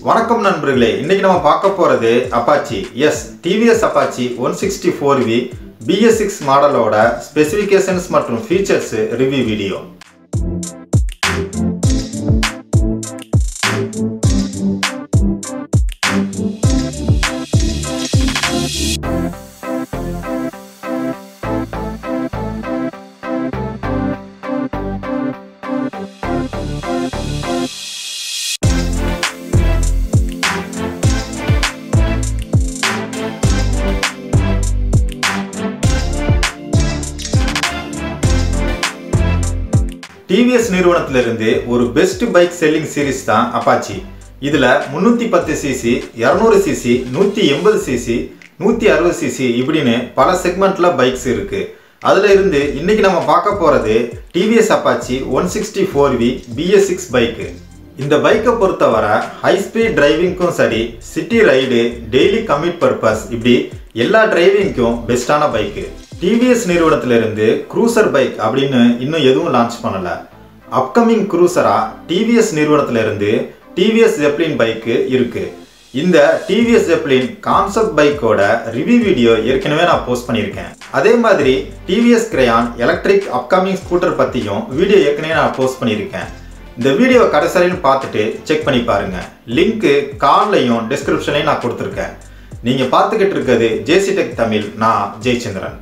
வணக்கம் நண்பர்களே இன்னைக்கு நம்ம பார்க்க போறது Apache S TVS Apache one sixty four V BS six மாடலோட ஸ்பெசிஃபிகேஷன்ஸ் மற்றும் ஃபீச்சர்ஸ் ரிவ்யூ வீடியோ டிவிஎஸ் நிறுவனத்திலிருந்து ஒரு பெஸ்ட் பைக் செல்லிங் சீரிஸ் தான் அப்பாச்சி இதுல முன்னூத்தி பத்து சிசி இரநூறு சிசி நூத்தி எண்பது சிசி நூத்தி அறுபது சிசி இப்படின்னு பல செக்மெண்ட்ல பைக்ஸ் இருக்கு அதுல இருந்து இன்னைக்கு நம்ம பார்க்க போறது TVS Apache one sixty four V BS six bike இந்த பைக்கை பொறுத்தவரை ஹை ஸ்பீட் டிரைவிங்க்கும் சரி city ride daily commute purpose இப்படி எல்லா டிரைவிங்க்கும் பெஸ்டான பைக்கு டிவிஎஸ் நிறுவனத்திலிருந்து க்ரூசர் பைக் அப்படின்னு இன்னும் எதுவும் லான்ச் பண்ணல அப்கமிங் க்ரூசரா டிவிஎஸ் நிறுவனத்திலிருந்து டிவிஎஸ் ஜெப்ளின் பைக்கு இருக்கு இந்த டிவிஎஸ் ஜெப்ளின் கான்செப்ட் பைக்கோட ரிவ்யூ வீடியோ ஏற்கனவே நான் போஸ்ட் பண்ணியிருக்கேன் அதே மாதிரி TVS Creon electric upcoming scooter பற்றியும் வீடியோ ஏற்கனவே நான் போஸ்ட் பண்ணியிருக்கேன் இந்த வீடியோ கடைசியும் பார்த்துட்டு செக் பண்ணி பாருங்க லிங்க்கு கால்லையும் டிஸ்கிரிப்ஷன்லையும் நான் கொடுத்துருக்கேன் நீங்கள் பார்த்துக்கிட்டு இருக்கிறது ஜேசி டெக் தமிழ் நான் ஜெயச்சந்திரன்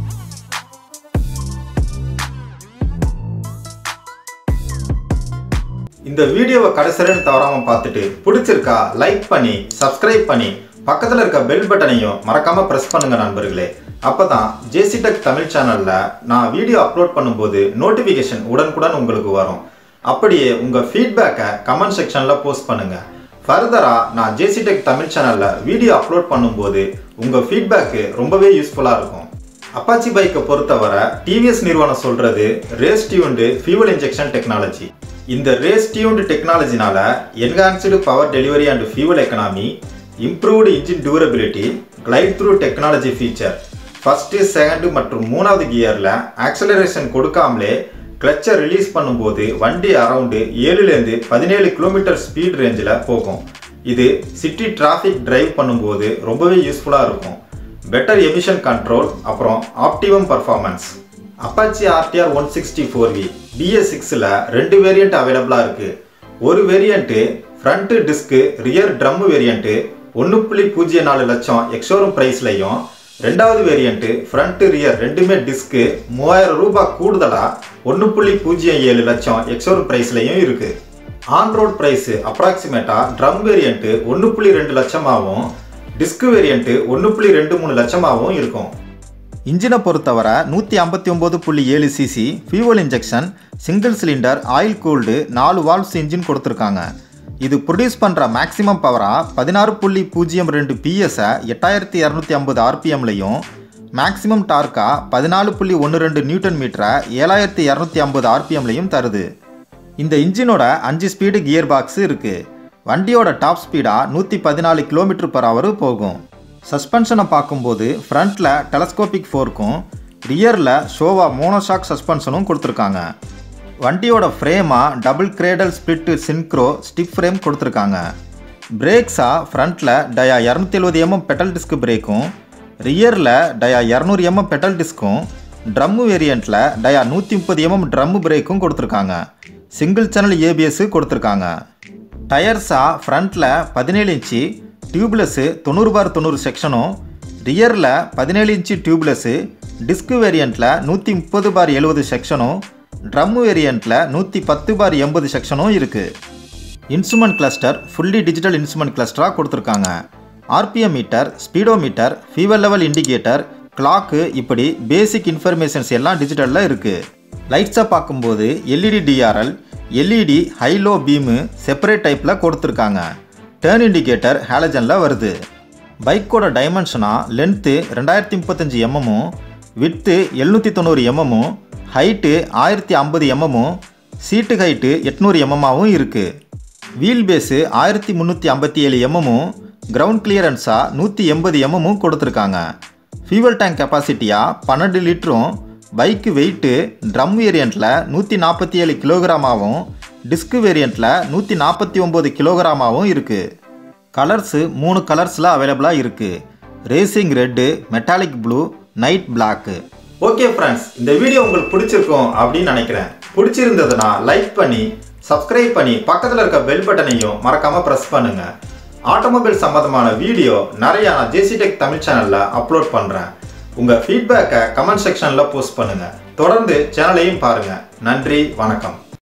இந்த வீடியோவை கடைசின்னு தவறாமல் பார்த்துட்டு பிடிச்சிருக்கா லைக் பண்ணி சப்ஸ்கிரைப் பண்ணி பக்கத்தில் இருக்க பெல் பட்டனையும் மறக்காம ப்ரெஸ் பண்ணுங்க நண்பர்களே அப்பதான் ஜேசி டெக் தமிழ் சேனல்ல நான் வீடியோ அப்லோட் பண்ணும்போது நோட்டிஃபிகேஷன் உடனுக்குடன் உங்களுக்கு வரும் அப்படியே உங்க ஃபீட்பேக்கை கமெண்ட் செக்ஷன்ல போஸ்ட் பண்ணுங்க ஃபர்தரா நான் ஜேசி டெக் தமிழ் சேனல்ல வீடியோ அப்லோட் பண்ணும்போது உங்க ஃபீட்பேக்கு ரொம்பவே யூஸ்ஃபுல்லா இருக்கும் அப்பாச்சி பைக்கை பொறுத்தவரை டிவிஎஸ் நிறுவனம் சொல்றது race tuned fuel injection technology இந்த ரேஸ் டியூன்டு டெக்னாலஜினால enhanced power delivery and fuel economy improved engine durability glide through technology feature first second மற்றும் மூணாவது கியரில் ஆக்சலரேஷன் கொடுக்காமலே கிளச்சை ரிலீஸ் பண்ணும்போது வண்டி அரவுண்டு ஏழுலேருந்து பதினேழு கிலோமீட்டர் ஸ்பீட் ரேஞ்சில் போகும் இது சிட்டி டிராஃபிக் டிரைவ் பண்ணும்போது ரொம்பவே யூஸ்ஃபுல்லாக இருக்கும் பெட்டர் எமிஷன் கண்ட்ரோல் அப்புறம் optimum performance Apache RTR one sixty four V BS சிக்ஸில் ரெண்டு வேரியண்ட் அவைலபிளாக இருக்குது ஒரு variant front disc rear drum variant ஒன்று புள்ளி பூஜ்ஜியம் நாலு லட்சம் எக்ஸோரூம் ப்ரைஸ்லையும் ரெண்டாவது வேரியண்ட்டு ஃப்ரண்ட்டு ரியர் ரெண்டுமே டிஸ்க்கு மூவாயிரம் ரூபாய் கூடுதலாக ஒன்று புள்ளி பூஜ்ஜியம் ஏழு லட்சம் எக்ஸோரூம் ப்ரைஸ்லையும் இருக்குது ஆன் ரோட் ப்ரைஸு அப்ராக்சிமேட்டாக ட்ரம் வேரியண்ட்டு ஒன்று புள்ளி ரெண்டு லட்சமாகவும் டிஸ்க் வேரியண்ட்டு ஒன்று புள்ளி ரெண்டு மூணு லட்சமாகவும் இருக்கும் இன்ஜினை பொறுத்தவரை நூற்றி ஐம்பத்தி ஒம்பது புள்ளி ஏழு CC fuel injection single cylinder oil cooled நாலு வால்வ்ஸ் இன்ஜின் கொடுத்துருக்காங்க இது ப்ரொடியூஸ் பண்ணுற மேக்ஸிமம் பவராக பதினாறு புள்ளி பூஜ்ஜியம் ரெண்டு பிஎஸை எட்டாயிரத்தி இரநூத்தி ஐம்பது ஆர்பிஎம்லையும் மேக்ஸிமம் டார்க்காக பதினாலு புள்ளி ஒன்று ரெண்டு நியூட்டன் மீட்டரை ஏழாயிரத்தி இரநூத்தி ஐம்பது ஆர்பிஎம்லையும் தருது இந்த இன்ஜினோட அஞ்சு ஸ்பீடு கியர் பாக்ஸ் இருக்குது வண்டியோட டாப் ஸ்பீடாக நூற்றி பதினாலு கிலோமீட்டர் பர் ஹவர் போகும் சஸ்பென்ஷனை பார்க்கும்போது ஃப்ரண்ட்டில் டெலஸ்கோபிக் ஃபோர்க்கும் ரியரில் ஷோவா மோனோஷாக் சஸ்பென்ஷனும் கொடுத்துருக்காங்க வண்டியோட ஃப்ரேமாக double cradle split synchro stiff frame கொடுத்துருக்காங்க பிரேக்ஸாக ஃப்ரண்ட்டில் டயா இரநூத்தி எழுபது எம்எம் பெட்டல் டிஸ்க் பிரேக்கும் ரியரில் டயா இரநூறு எம்எம் பெட்டல் டிஸ்க்கும் ட்ரம்மு வேரியண்ட்டில் டயா நூற்றி முப்பது எம்எம் ட்ரம்மு பிரேக்கும் கொடுத்துருக்காங்க சிங்கிள் சேனல் ஏபிஎஸ் கொடுத்துருக்காங்க டயர்ஸாக ஃப்ரண்ட்டில் பதினேழு இன்ச்சு டியூப்லெஸ்ஸு தொண்ணூறு பார் தொண்ணூறு செக்ஷனும் ரியரில் பதினேழு இன்ச்சு டியூப்லெஸ்ஸு டிஸ்க் வேரியண்ட்டில் நூற்றி முப்பது பார் எழுபது செக்ஷனும் ட்ரம் வேரியண்ட்டில் நூற்றி பத்து பார் எண்பது செக்ஷனும் இருக்குது instrument cluster fully digital instrument கிளஸ்டராக கொடுத்துருக்காங்க RPM meter speedometer fuel level indicator clock இப்படி பேசிக் இன்ஃபர்மேஷன்ஸ் எல்லாம் டிஜிட்டலில் இருக்குது லைட்ஸை பார்க்கும்போது LED DRL LED high low beam separate டைப்பில் கொடுத்துருக்காங்க டேர்ன் இண்டிகேட்டர் ஹேலஜனில் வருது பைக்கோட டைமென்ஷனாக லென்த்து ரெண்டாயிரத்தி முப்பத்தஞ்சு எம்எம்மும் விட்த்து எழுநூற்றி தொண்ணூறு எம்எம்மும் ஹைட்டு ஆயிரத்தி ஐம்பது எம்எம்மும் சீட்டு ஹைட்டு எட்நூறு எம்எம்மாவும் இருக்குது வீல் பேஸு ஆயிரத்தி முந்நூற்றி ஐம்பத்தி ஏழு எம்எம்மும் கிரவுண்ட் கிளியரன்ஸாக நூற்றி எண்பது எம்எம்மும் கொடுத்துருக்காங்க ஃபியூவல் டேங்க் கெப்பாசிட்டியாக பன்னெண்டு லிட்டரும் பைக்கு வெயிட்டு ட்ரம் வேரியண்ட்டில் நூற்றி நாற்பத்தி ஏழு கிலோகிராமாவும் டிஸ்க் வேரியண்ட்டில் நூற்றி நாற்பத்தி ஒம்பது கிலோகிராமாவும் இருக்குது கலர்ஸு மூணு கலர்ஸில் அவைலபிளாக இருக்குது racing red metallic blue night black okay friends இந்த வீடியோ உங்களுக்கு பிடிச்சிருக்கும் அப்படின்னு நினைக்கிறேன் பிடிச்சிருந்ததுன்னா லைக் பண்ணி சப்ஸ்கிரைப் பண்ணி பக்கத்தில் இருக்க பெல் பட்டனையும் மறக்காமல் ப்ரெஸ் பண்ணுங்கள் ஆட்டோமொபைல் சம்மந்தமான வீடியோ நிறையா நான் ஜேசி டெக் தமிழ் சேனலில் அப்லோட் பண்ணுறேன் உங்கள் ஃபீட்பேக்கை கமெண்ட் செக்ஷனில் போஸ்ட் பண்ணுங்கள் தொடர்ந்து சேனலையும் பாருங்கள் நன்றி வணக்கம்